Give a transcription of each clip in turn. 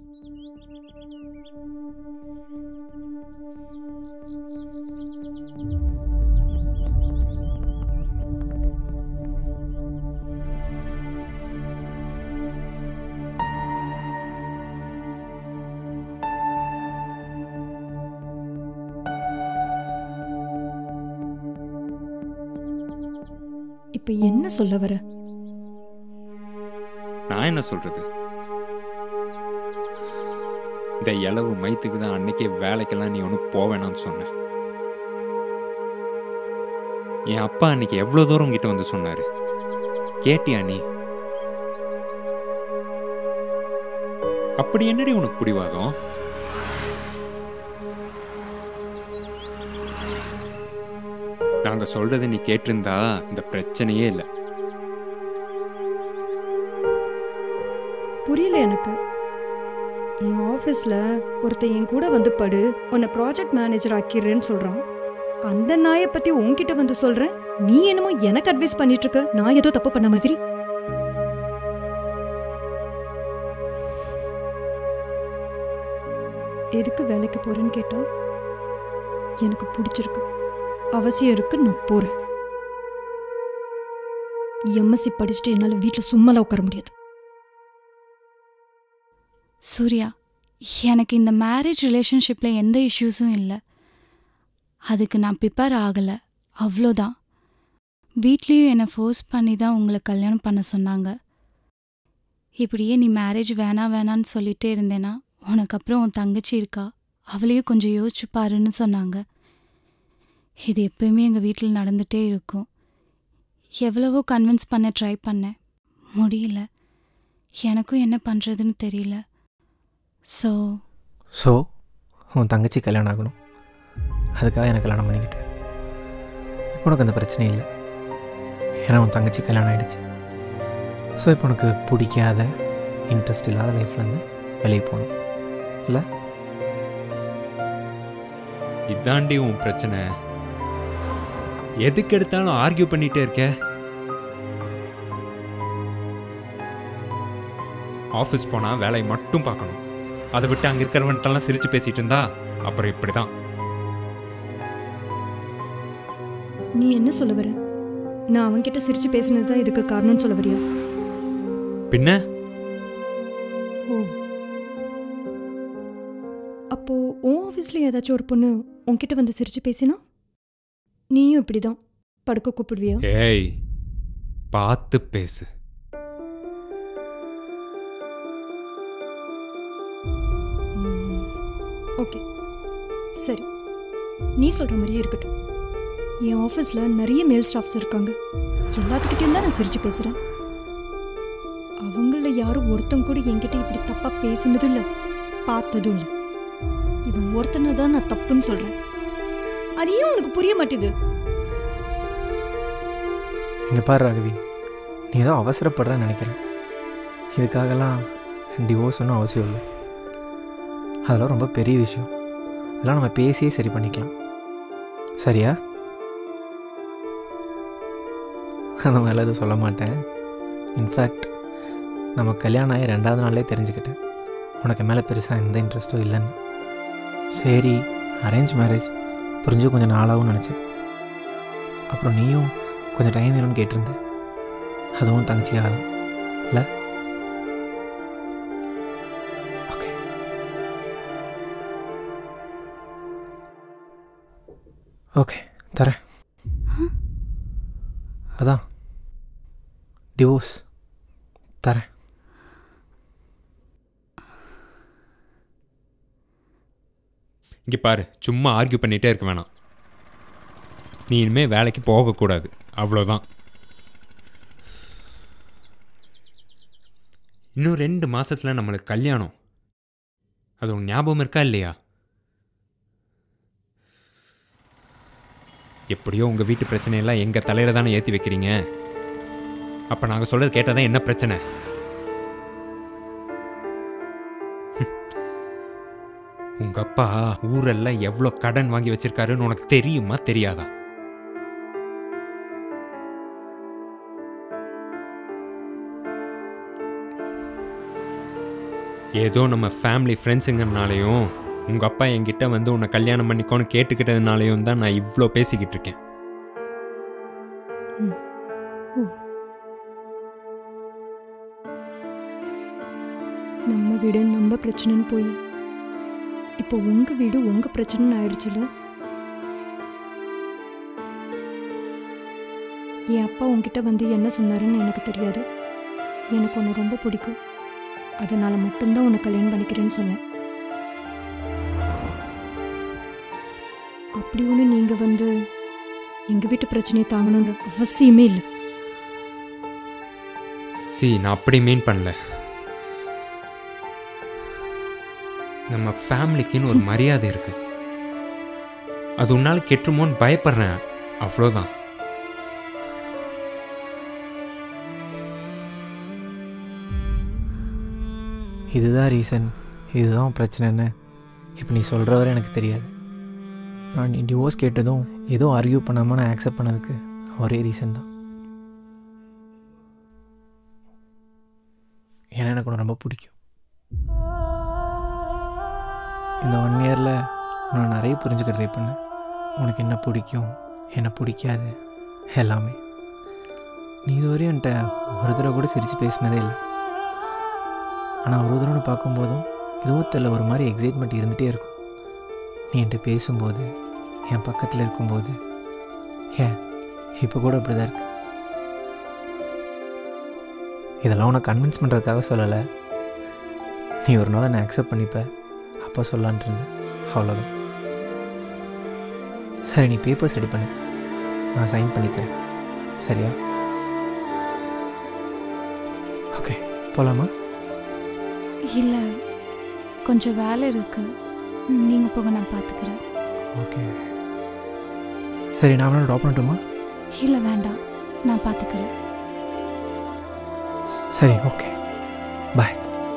இப்ப என்ன சொல்ல வர நான் என்ன சொல்றது இந்த இளவு மைத்துக்கு தான் அன்னைக்கே வேலைக்கெல்லாம் நீ ஒன்றும் போவேணாம்னு சொன்ன என் அப்பா அன்னைக்கு எவ்வளோ தூரம் உங்ககிட்ட வந்து சொன்னாரு கேட்டியா நீ அப்படி என்னடி உனக்கு பிடிவாதம் நாங்க சொல்றதை நீ கேட்டிருந்தா இந்த பிரச்சனையே இல்லை புரியல எனக்கு என் ஆஃபீஸ்ல ஒருத்தன் என் கூட வந்து படு உன்னை ப்ராஜெக்ட் மேனேஜர் ஆக்கிடுறேன்னு சொல்றான் அந்த நாயை பத்தி உன்கிட்ட வந்து சொல்றேன் நீ என்னமோ எனக்கு அட்வைஸ் பண்ணிட்டு இருக்க நான் ஏதோ தப்பு பண்ண மாதிரி எதுக்கு வேலைக்கு போறேன்னு கேட்டா எனக்கு பிடிச்சிருக்கு அவசியம் இருக்கு நான் போறேன் எம்எஸ்சி படிச்சுட்டு என்னால வீட்ல சும்மாலாம் உட்கார முடியாது சூர்யா எனக்கு இந்த மேரேஜ் ரிலேஷன்ஷிப்பில் எந்த இஷ்யூஸும் இல்லை அதுக்கு நான் ப்ரிப்பேர் ஆகலை அவ்வளோதான் வீட்லேயும் என்னை ஃபோர்ஸ் பண்ணி தான் உங்களை கல்யாணம் பண்ண சொன்னாங்க இப்படியே நீ மேரேஜ் வேணாம் வேணான்னு சொல்லிட்டே இருந்தேன்னா உனக்கு அப்புறம் உன் தங்கச்சி இருக்கா அவளையும் கொஞ்சம் யோசிச்சு பாருன்னு சொன்னாங்க இது எப்பயுமே எங்கள் வீட்டில் நடந்துகிட்டே இருக்கும் எவ்வளவோ கன்வின்ஸ் பண்ண ட்ரை பண்ணேன் முடியல எனக்கும் என்ன பண்ணுறதுன்னு தெரியல ஸோ ஸோ உன் தங்கச்சி கல்யாணம் ஆகணும் அதுக்காக எனக்கு கல்யாணம் பண்ணிக்கிட்டேன் இப்போ உனக்கு அந்த பிரச்சனை இல்லை ஏன்னா உன் தங்கச்சி கல்யாணம் ஆகிடுச்சு ஸோ இப்போ உனக்கு பிடிக்காத இன்ட்ரெஸ்ட் இல்லாத லைஃப்லேருந்து வெளியே போகணும் இல்லை இதாண்டி உன் பிரச்சனை எதுக்கு எடுத்தாலும் ஆர்கியூ பண்ணிட்டே இருக்க ஆஃபீஸ் போனா வேலையை மட்டும் பார்க்கணும் அதை விட்டு அங்க இருக்கிறவன்ட்டெல்லாம் சிரிச்சு பேசிட்டு இருந்தா அப்புறம் இப்படிதான் நீ என்ன சொல்ல வர நான் அவன்கிட்ட சிரிச்சு பேசினது தான் இதுக்கு காரணம்னு சொல்ல வரியா பின்ன ஓ அப்போ உன் ஆஃபீஸ்ல ஏதாச்சும் ஒரு பொண்ணு உன்கிட்ட வந்து சிரிச்சு பேசினா நீயும் இப்படிதான் படுக்க கூப்பிடுவியா ஏய் பார்த்து பேசு ஓகே சரி நீ சொல்ற மாதிரியே இருக்கட்டும் என் ஆஃபீஸ்ல நிறைய மேல் ஸ்டாஃப்ஸ் இருக்காங்க எல்லாத்துக்கிட்டையும் தான் நான் சிரிச்சு பேசுறேன் அவங்கள யாரும் ஒருத்தன் கூட என்கிட்ட இப்படி தப்பா பேசினதும் இல்லை பார்த்ததும் இல்லை இவன் ஒருத்தனை தான் நான் தப்புன்னு சொல்றேன் அது ஏன் உனக்கு புரிய மாட்டேது இங்கே பாரு ராகவி நீ ஏதோ அவசரப்படுறேன்னு நினைக்கிறேன் இதுக்காகலாம் டிவோர்ஸ் ஒன்றும் அவசியம் இல்லை அதெல்லாம் ரொம்ப பெரிய விஷயம் அதெல்லாம் நம்ம பேசியே சரி பண்ணிக்கலாம் சரியா அந்த மாதிரிலாம் எதுவும் சொல்ல மாட்டேன் இன்ஃபேக்ட் நம்ம கல்யாணம் ஆகி ரெண்டாவது நாள்லே தெரிஞ்சுக்கிட்டேன் உனக்கு மேலே பெருசாக எந்த இன்ட்ரெஸ்ட்டும் இல்லைன்னு சரி அரேஞ்ச் மேரேஜ் புரிஞ்சு கொஞ்சம் நாளாகவும் நினச்சேன் அப்புறம் நீயும் கொஞ்சம் டைம் வேணும்னு கேட்டிருந்த அதுவும் தங்கச்சிக்காக தான் இல்லை ஓகே ஓகே தரேன் அதான் டிவோர்ஸ் தரேன் இங்க பாரு சும்மா ஆர்கியூ பண்ணிட்டே இருக்க வேணாம் நீ இனிமே வேலைக்கு போகக்கூடாது அவ்வளோதான் இன்னும் ரெண்டு மாசத்துல நம்மளுக்கு கல்யாணம் அது உன் ஞாபகம் இருக்கா இல்லையா எப்படியோ உங்க வீட்டு பிரச்சனையெல்லாம் எங்க தலையில தானே ஏத்தி வைக்கிறீங்க அப்ப நாங்க சொல்றது கேட்டாதான் என்ன பிரச்சனை உங்க அப்பா ஊரெல்லாம் எவ்வளோ கடன் வாங்கி வச்சிருக்காருன்னு உனக்கு தெரியுமா தெரியாதா ஏதோ நம்ம ஃபேமிலி ஃப்ரெண்ட்ஸுங்கனாலையும் உங்கள் அப்பா என்கிட்ட வந்து உன்னை கல்யாணம் பண்ணிக்கோன்னு கேட்டுக்கிட்டதுனாலையும் தான் நான் இவ்வளோ பேசிக்கிட்டு இருக்கேன் நம்ம வீடு நம்ம பிரச்சனைன்னு போய் இப்போ உங்க வீடு உங்க பிரச்சனைன்னு ஆயிடுச்சுல என் அப்பா உன்கிட்ட வந்து என்ன சொன்னாருன்னு எனக்கு தெரியாது எனக்கு உன்னை ரொம்ப பிடிக்கும் அதனால மட்டும்தான் உன்னை கல்யாணம் பண்ணிக்கிறேன்னு சொன்னேன் அப்படி ஒன்று நீங்க வந்து எங்க வீட்டு பிரச்சனையை தாங்கணுன்ற அவசியமே இல்லை சி நான் அப்படி மீன் பண்ணல நம்ம ஃபேமிலிக்குன்னு ஒரு மரியாதை இருக்கு அது உன்னால் கெட்டுமோன்னு பயப்படுறேன் அவ்வளோதான் இதுதான் ரீசன் இதுதான் பிரச்சனைன்னு இப்போ நீ சொல்கிற வரை எனக்கு தெரியாது நான் நீ டிவோர்ஸ் கேட்டதும் ஏதோ ஆர்கியூ பண்ணாமல் நான் ஆக்செப்ட் பண்ணதுக்கு ஒரே ரீசன் தான் ஏன்னா எனக்கு உன்னை ரொம்ப பிடிக்கும் இந்த ஒன் இயரில் நான் நிறைய புரிஞ்சுக்க ட்ரை பண்ணேன் உனக்கு என்ன பிடிக்கும் என்ன பிடிக்காது எல்லாமே நீ இதுவரையும் என்கிட்ட ஒரு தடவை கூட சிரித்து பேசினதே இல்லை ஆனால் ஒரு தடவை பார்க்கும்போதும் ஏதோ தெரியல ஒரு மாதிரி எக்ஸைட்மெண்ட் இருந்துகிட்டே இருக்கும் நீ என்கிட்ட பேசும்போது என் பக்கத்தில் இருக்கும்போது ஏன் இப்போ கூட அப்படி தான் இருக்கு இதெல்லாம் உன்னை கன்வின்ஸ் பண்ணுறதுக்காக சொல்லலை நீ ஒரு நாள் என்னை அக்செப்ட் பண்ணிப்ப அப்போ சொல்லான்ட்டு இருந்தேன் அவ்வளோதான் சரி நீ பேப்பர்ஸ் ரெடி பண்ணு நான் சைன் பண்ணி தரேன் சரியா ஓகே போகலாமா இல்லை கொஞ்சம் வேலை இருக்கு நீங்கள் போக நான் பார்த்துக்கிறேன் ஓகே சரி நான் வேணா ட்ராப் பண்ணட்டுமா இல்லை வேண்டாம் நான் பார்த்துக்கிறேன் சரி ஓகே பாய்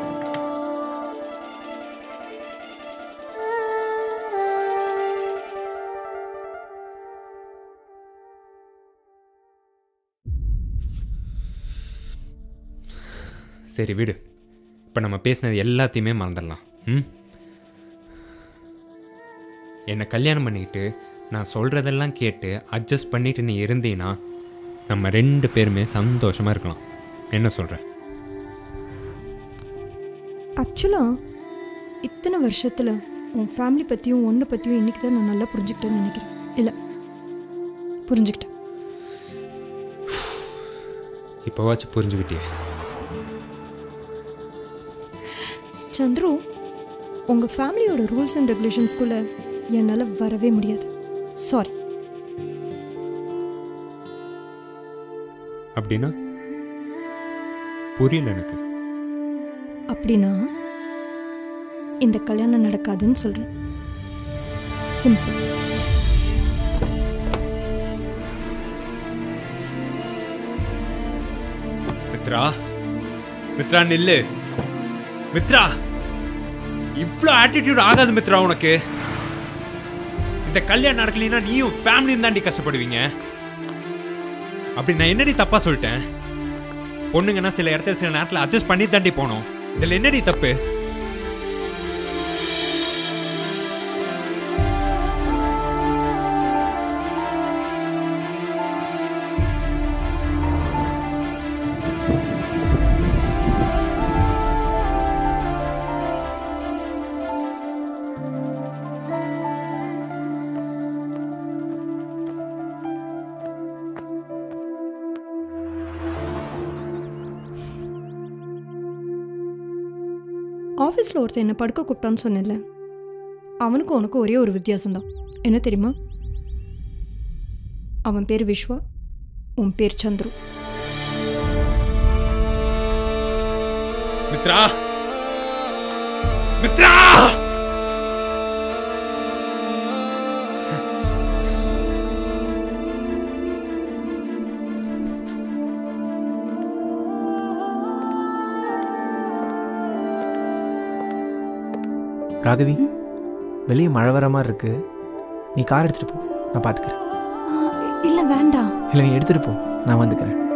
சரி விடு இப்போ நம்ம பேசினது எல்லாத்தையுமே மறந்துடலாம் ம் என்னை கல்யாணம் பண்ணிக்கிட்டு நான் சொல்கிறதெல்லாம் கேட்டு அட்ஜஸ்ட் பண்ணிட்டு நீ இருந்தீன்னா நம்ம ரெண்டு பேருமே சந்தோஷமாக இருக்கலாம் என்ன சொல்கிற ஆக்சுவலாக இத்தனை வருஷத்தில் உன் ஃபேமிலி பற்றியும் உன்னை பற்றியும் இன்னைக்கு தான் நான் நல்லா புரிஞ்சுக்கிட்டேன்னு நினைக்கிறேன் இல்லை புரிஞ்சுக்கிட்டேன் இப்போவாச்சும் புரிஞ்சுக்கிட்டியே சந்துரு உங்கள் ஃபேமிலியோட ரூல்ஸ் அண்ட் ரெகுலேஷன்ஸ்குள்ளே என்னால் வரவே முடியாது சாரி அப்படின்னா புரியல எனக்கு அப்படின்னா இந்த கல்யாணம் நடக்காதுன்னு சொல்கிறேன் சிம்பிள் மித்ரா மித்ரா நில்லு மித்ரா இவ்வளோ ஆட்டிடியூட் ஆகாது மித்ரா உனக்கு இந்த கல்யாணம் நடக்கலைன்னா நீயும் ஃபேமிலியும் தாண்டி கஷ்டப்படுவீங்க அப்படி நான் என்னடி தப்பா சொல்லிட்டேன் பொண்ணுங்கன்னா சில இடத்துல சில நேரத்தில் அட்ஜஸ்ட் பண்ணி தாண்டி போனோம் இதில் என்னடி தப்பு ஆஃபீஸில் ஒருத்தன் என்னை படுக்க கூப்பிட்டான்னு சொன்னேன்ல அவனுக்கும் உனக்கும் ஒரே ஒரு வித்தியாசம்தான் என்ன தெரியுமா அவன் பேர் விஸ்வா உன் பேர் சந்துரு மித்ரா மித்ரா ராகவி வெளியே மழை வர மாதிரி இருக்கு நீ கார் எடுத்துகிட்டு போ நான் பார்த்துக்கிறேன் இல்லை வேண்டாம் இல்லை நீ எடுத்துகிட்டு போ நான் வந்துக்கிறேன்